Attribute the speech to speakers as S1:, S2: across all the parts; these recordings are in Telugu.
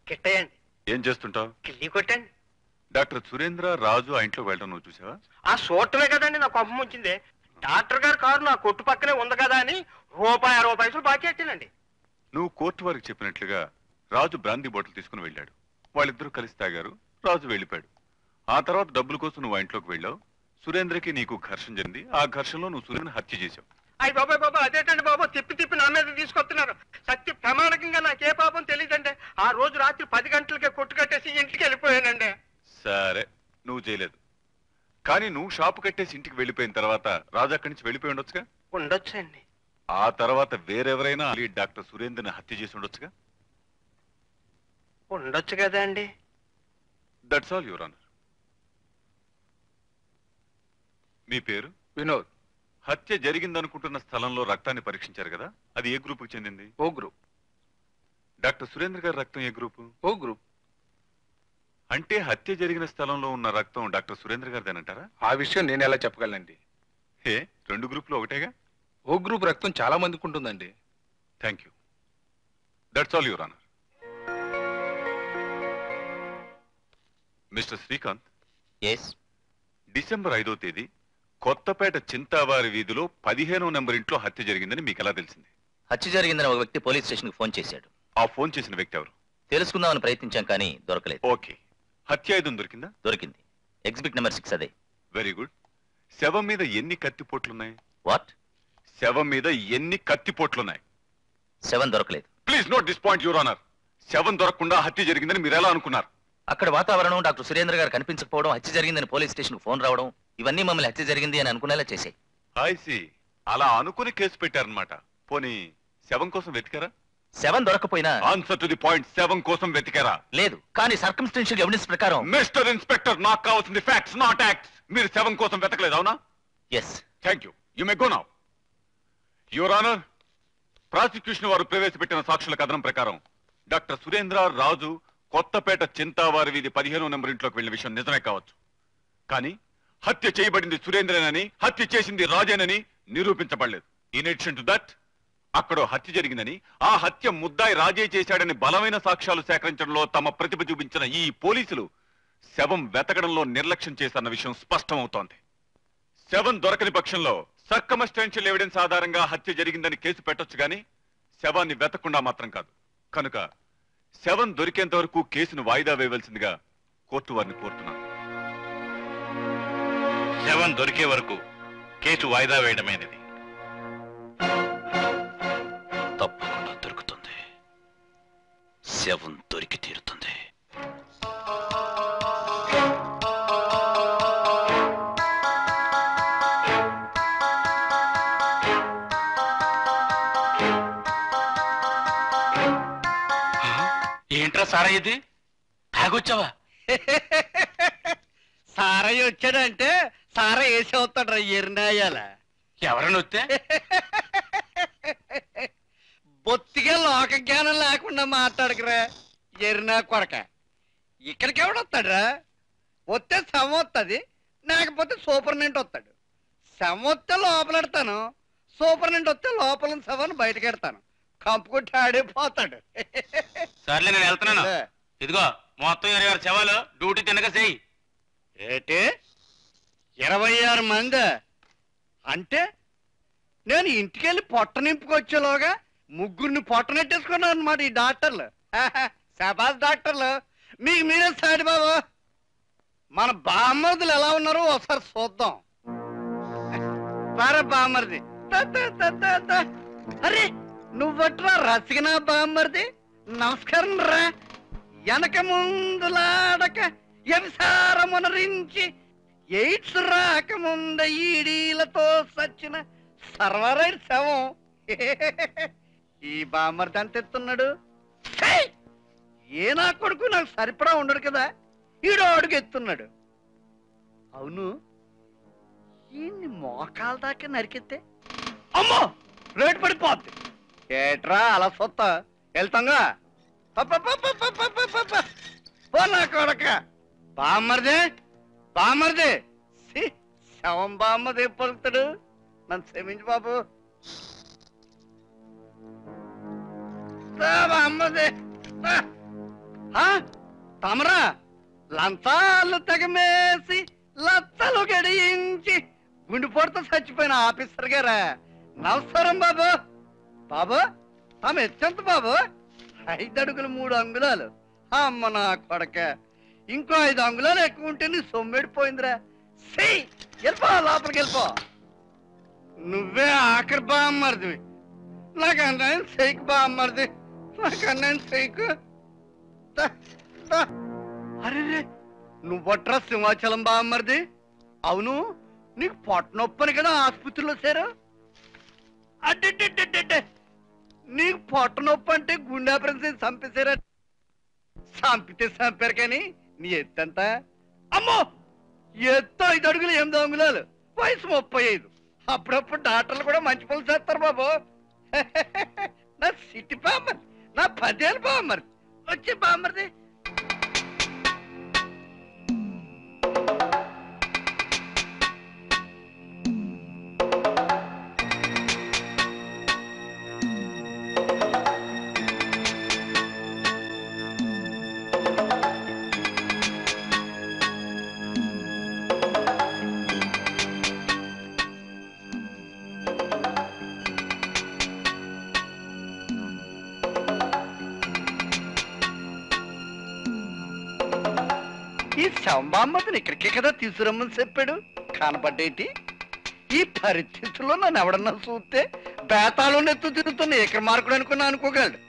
S1: కిట్టయండి
S2: ఏం చేస్తుంటావు
S1: కిల్లి కొట్టండి
S2: డాక్టర్ సురేంద్ర రాజు ఆ ఇంట్లో వెళ్ళడం నువ్వు చూసావా
S1: ఆ చూడటమే కదండి నా కొంప ముంచింది డాక్టర్ గారి కారు నా కొట్టు పక్కనే ఉంది కదా అని రూపాయి అరవై పైసలు బాకీ ఎట్టానండి
S2: నువ్వు కోర్టు వారికి చెప్పినట్లుగా రాజు బ్రాందీ బాటిల్ తీసుకుని వెళ్ళాడు వాళ్ళిద్దరూ కలిసి తాగారు రాజు వెళ్ళిపోయాడు ఆ తర్వాత డబ్బుల కోసం నువ్వు ఆ ఇంట్లోకి వెళ్ళావు సురేంద్రకి నీకు ఘర్షణ జరిగింది ఆ ఘర్షణలో నువ్వు సురేంద్ర హత్య చేశావు
S1: అయ్యి బాబాయ్ బాబా అదేటండి బాబు తిప్పి తిప్పి నా మీద తీసుకొస్తున్నారు సత్య ప్రమాణకంగా నాకే పాపం తెలియదండి ఆ రోజు రాత్రి పది గంటలకే కొట్టు కట్టేసి ఇంటికి వెళ్ళిపోయానండి
S2: సరే నువ్వు చేయలేదు కానీ నువ్వు షాపు కట్టేసి ఇంటికి వెళ్ళిపోయిన తర్వాత రాజు అక్కడి నుంచి వెళ్ళిపోయి ఉండొచ్చుగా
S1: ఉండొచ్చండి
S2: ఆ తర్వాత వేరెవరైనా ఈ డాక్టర్ సురేంద్రని హత్య చేసి ఉండొచ్చుగా
S1: ఉండొచ్చు కదా అండి
S2: దట్స్ ఆల్ యువర్ ఆనర్ మీ పేరు
S3: వినోద్
S2: హత్య జరిగిందనుకుంటున్న స్థలంలో రక్తాన్ని పరీక్షించారు కదా అది ఏ గ్రూపుకి చెందింది
S3: ఓ గ్రూప్
S2: డాక్టర్ సురేంద్ర గారి రక్తం ఏ గ్రూపు
S3: ఓ గ్రూప్
S2: అంటే హత్య జరిగిన స్థలంలో ఉన్న రక్తం డాక్టర్ సురేంద్ర గారిదేనంటారా
S3: ఆ విషయం నేను ఎలా చెప్పగలనండి
S2: హే రెండు గ్రూపులు ఒకటేగా
S3: ఓ గ్రూప్ రక్తం చాలా మందికి ఉంటుందండి
S2: thank you that's all your honour mister Srikanth
S4: yes
S2: December ఐదో తేదీ కొత్తపేట చింతావారి వీధిలో పదిహేనో నెంబర్ ఇంట్లో హత్య జరిగిందని మీకు ఎలా తెలిసింది
S4: హత్య జరిగిందని ఒక వ్యక్తి పోలీస్ స్టేషన్కి ఫోన్ చేశాడు
S2: ఆ ఫోన్ చేసిన వ్యక్తి ఎవరు
S4: తెలుసుకుందామని ప్రయత్నించాం కానీ దొరకలేదు
S2: ఓకే హత్య ఆయుధం దొరికిందా
S4: దొరికింది ఎగ్జిబిట్ నెంబర్ సిక్స్ అదే
S2: వెరీ గుడ్ శవం మీద ఎన్ని కత్తిపోట్లున్నాయి
S4: వాట్
S2: శవం మీద ఎన్ని కత్తిపోట్లున్నాయి
S4: సెవెన్ దొరకలేదు
S2: please note this point your honour శవం దొరకకుండా హత్య జరిగిందని మీరు ఎలా అనుకున్నారు
S4: అక్కడ వాతావరణం డాక్టర్ సురేంద్ర గారు కనిపించకపోవడం హత్య జరిగిందని పోలీస్ స్టేషన్కి ఫోన్ రావడం ఇవన్నీ మమ్మల్ని హత్య జరిగింది అని అనుకునేలా చేశాయి
S2: హాయ్సి అలా అనుకుని కేసు పెట్టారనమాట పోనీ శవం కోసం వెతికారా
S4: సెవెన్ దొరకపోయినా
S2: ఆన్సర్ టు ది పాయింట్ శవం కోసం వెతికారా
S4: లేదు కానీ సర్కమ్స్టెన్షియల్ ఎవిడెన్స్ ప్రకారం
S2: మిస్టర్ ఇన్స్పెక్టర్ నాకు కావాల్సింది ఫ్యాక్ట్స్ నాట్ యాక్ట్స్ మీరు శవం కోసం వెతకలేదు అవునా
S4: yes
S2: thank you you may go now your honour prosecution వారు ప్రవేశపెట్టిన సాక్షుల కథనం ప్రకారం డాక్టర్ సురేంద్ర రాజు కొత్తపేట చింతావారి వీధి పదిహేనో నెంబర్ ఇంట్లోకి వెళ్ళిన విషయం నిజమే కావచ్చు కానీ హత్య చేయబడింది సురేంద్రనని హత్య చేసింది రాజేనని నిరూపించబడలేదు ఇన్ అడిషన్ టు దట్ అక్కడ హత్య జరిగిందని ఆ హత్య ముద్దాయి రాజే చేశాడని బలమైన సాక్ష్యాలు సేకరించడంలో తమ ప్రతిభ చూపించిన ఈ పోలీసులు శవం వెతకడంలో నిర్లక్ష్యం చేశారన్న విషయం స్పష్టమవుతోంది శవం దొరకని పక్షంలో సర్కమస్టాన్షియల్ ఎవిడెన్స్ ఆధారంగా హత్య జరిగిందని కేసు పెట్టొచ్చు గాని శవాన్ని వెతకుండా మాత్రం కాదు కనుక శవం దొరికేంత వరకు కేసును వాయిదా వేయవలసిందిగా కోర్టు వారిని కోరుతున్నాను
S5: శవం దొరికే వరకు కేసు వాయిదా వేయడమేనిది
S6: తప్పకుండా దొరుకుతుంది శవం దొరికి తీరుతుంది
S5: ఏంట్రా సారా ఇది తాగొచ్చావా
S1: సారయ్య వచ్చాడంటే సారా వేసి అవుతాడు రా ఎరినాయాల
S5: ఎవరని వస్తే
S1: బొత్తిగా లోక జ్ఞానం లేకుండా మాట్లాడకరా ఎరినా కొరక ఇక్కడికి ఎవడొస్తాడురా వస్తే సమ వస్తుంది లేకపోతే సూపర్నెంట్ వస్తాడు సమ వస్తే లోపలెడతాను సూపర్నెంట్ వస్తే లోపల సవాన్ని బయటకెడతాను కంపు కొట్టి ఆడిపోతాడు
S5: సర్లే నేను వెళ్తున్నాను ఇదిగో మొత్తం ఇరవై ఆరు శవాలు డ్యూటీ తినక చెయ్యి
S1: ఏటి ఇరవై ఆరు మంది అంటే నేను ఇంటికెళ్ళి పొట్ట నింపుకొచ్చేలోగా ముగ్గురిని పొట్ట నెట్టేసుకున్నాను అనమాట ఈ డాక్టర్లు ఆహా, శబాస్ డాక్టర్లు మీకు మీరే సాడి బాబు మన బామ్మర్దులు ఎలా ఉన్నారో ఒకసారి చూద్దాం పారా బామ్మర్ది దా, దా, దా, దా, దా. అరే నువ్వట్రా రసికనా బామ్మర్ది నమస్కారం రా వెనక ముందులాడక వ్యభిసారమునరించి ఎయిడ్స్ రాకముంద ఈడీలతో సచ్చిన సర్వరైట్ శవం ఈ బామ్మర్ది అంత ఎత్తున్నాడు ఛీ! ఏ నా కొడుకు నాకు సరిపడా ఉండడు కదా ఈడో అడుగు ఎత్తున్నాడు అవును ఈయన్ని మోకాల దాకా నరికెత్తే అమ్మో రేటు పడిపోద్ది ఏట్రా అలా సొత్త వెళ్తాంగా పప్ప పో నా కొడక బామ్మర్దే బామ్మర్దే ఛీ, శవం బామ్మది పలుకుతాడు నన్ను క్షమించు బాబు రా బామ్మది రా. ఆ తమరా లంచాలు తెగమేసి లచ్చలు గడియించి గుండెపోటుతో చచ్చిపోయిన ఆఫీసర్ గారా నమస్కారం బాబు బాబు తమ ఎత్తెంత బాబు ఐదు అడుగులు మూడు అంగుళాలు అమ్మ నా కొడక ఇంకో ఐదు అంగుళాలు ఎక్కువ ఉంటే నీ సొమ్మెడిపోయిందిరా సై వెళ్ళిపో లోపలికి వెళ్ళిపో నువ్వే ఆఖరి బామ్మరిదివి నాకు అన్నాయని సైకి బామ్మరిది నాకు అన్నాయని సైకు అరే నువ్వట్రా సింహాచలం బామ్మరిది అవును నీకు పొట్ట నొప్పని కదా ఆసుపత్రిలో చేరు అడ్డే నీకు పొట్ట నొప్పి అంటే గుండె ఆపరేషన్ చంపేశారా చంపితే చంపారు కానీ నీ ఎత్తెంత అమ్మో ఎత్తు ఐదు అడుగులు ఎనిమిది అంగుళాలు వయసు ముప్పై ఐదు అప్పుడప్పుడు డాక్టర్లు కూడా మంచి పనులు చేస్తారు బాబు నా సిటీ బామ్మర్ నా పదేళ్ళు బామ్మర్ వచ్చి బామ్మర్ది ఈ శంబామ్మతిని ఇక్కడికే కదా తీసుకురమ్మని చెప్పాడు కనపడ్డేటి ఈ పరిస్థితుల్లో నన్ను ఎవడన్నా చూస్తే బేతాళం ఎత్తు తిరుగుతున్న ఏకర మార్కుడు అనుకున్నా అనుకోగలడు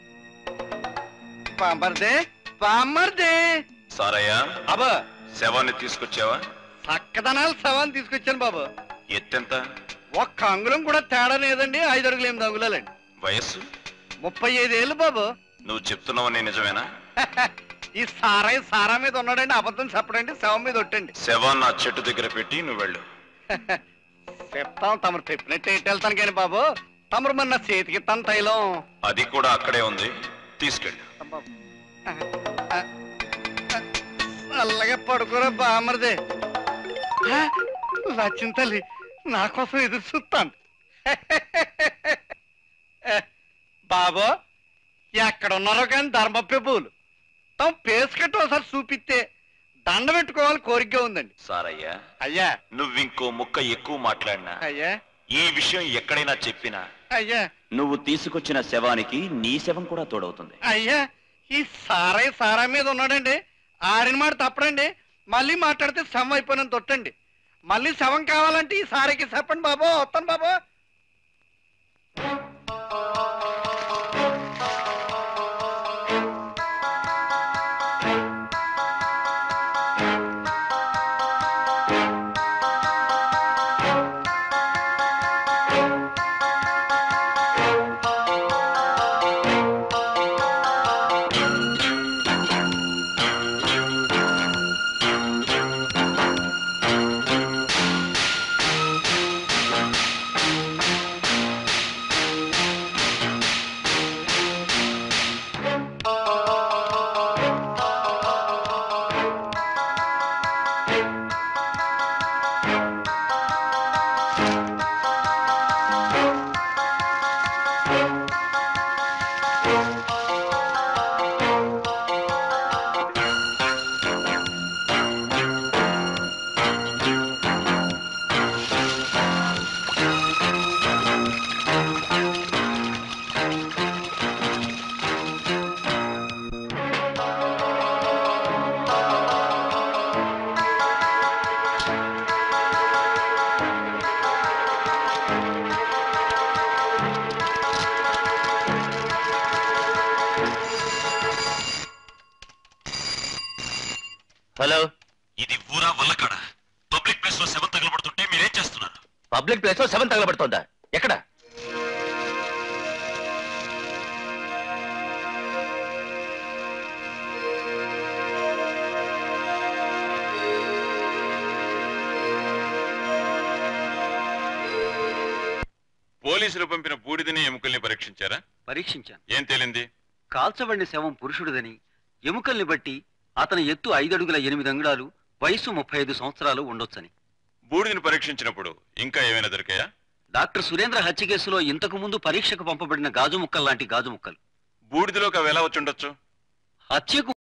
S1: పాంబర్దే పాంబర్దే
S6: సారయ్య
S1: అబ్బా
S6: శవాన్ని తీసుకొచ్చావా
S1: చక్కదనాలు శవాన్ని తీసుకొచ్చాను బాబు
S6: ఎత్తెంత
S1: ఒక్క అంగుళం కూడా తేడా లేదండి ఐదు అడుగులు ఎనిమిది అంగుళాలండి
S6: వయస్సు
S1: ముప్పై ఐదేళ్ళు బాబు
S6: నువ్వు చెప్తున్నావని నిజమేనా
S1: ఈ సారాయి సారా మీద ఉన్నాడండి అబద్ధం చెప్పడండి శవం మీద ఒట్టండి
S6: శవాన్ని ఆ చెట్టు దగ్గర పెట్టి నువ్వు వెళ్ళు
S1: చెప్తాం తమరు చెప్పినట్టు ఎటు వెళ్తాను కానీ బాబు తమరు మన నా చేతికి ఇస్తాను తైలం
S6: అది కూడా అక్కడే ఉంది తీసుకెళ్ళు
S1: అలాగే పడుకోరా బామరిదే లచ్చిన తల్లి నా కోసం ఎదురు చూస్తాను బాబు ఎక్కడ ఉన్నారో కానీ ధర్మప్రభువులు తమ పేసుకట్టు ఒకసారి చూపిస్తే దండ పెట్టుకోవాలి కోరికగా ఉందండి
S6: సారయ్య
S1: అయ్యా
S6: నువ్వింకో ముక్క ఎక్కువ మాట్లాడినా
S1: అయ్యా
S6: ఈ విషయం ఎక్కడైనా చెప్పినా
S1: అయ్యా
S7: నువ్వు తీసుకొచ్చిన శవానికి నీ శవం కూడా తోడవుతుంది
S1: అయ్యా ఈ సారాయి సారా మీద ఉన్నాడండి ఆడిన మాట తప్పడండి మళ్ళీ మాట్లాడితే శవం అయిపోయిన తొట్టండి మళ్ళీ శవం కావాలంటే ఈ సారాయికి చెప్పండి బాబు వస్తాను బాబు
S4: హలో
S6: ఇది ఊరా వల్లకాడ పబ్లిక్ ప్లేస్ లో శవం తగలబడుతుంటే మీరేం చేస్తున్నారు
S4: పబ్లిక్ ప్లేస్ లో సెవెన్ తగలబడుతోందా ఎక్కడ
S2: పోలీసులు పంపిన బూడిదని ఎముకల్ని పరీక్షించారా
S8: పరీక్షించాను
S2: ఏం తేలింది
S8: కాల్చబడిన శవం పురుషుడిదని ఎముకల్ని బట్టి అతని ఎత్తు ఐదడుగుల ఎనిమిది అంగుళాలు వయసు ముప్పై ఐదు సంవత్సరాలు ఉండొచ్చని
S2: బూడిదని పరీక్షించినప్పుడు ఇంకా ఏమైనా దొరికాయా
S8: డాక్టర్ సురేంద్ర హత్య కేసులో ఇంతకు ముందు పరీక్షకు పంపబడిన గాజు ముక్కలు లాంటి గాజు ముక్కలు
S2: బూడిదలోకి అవి ఎలా వచ్చి ఉండొచ్చు
S8: హత్యకు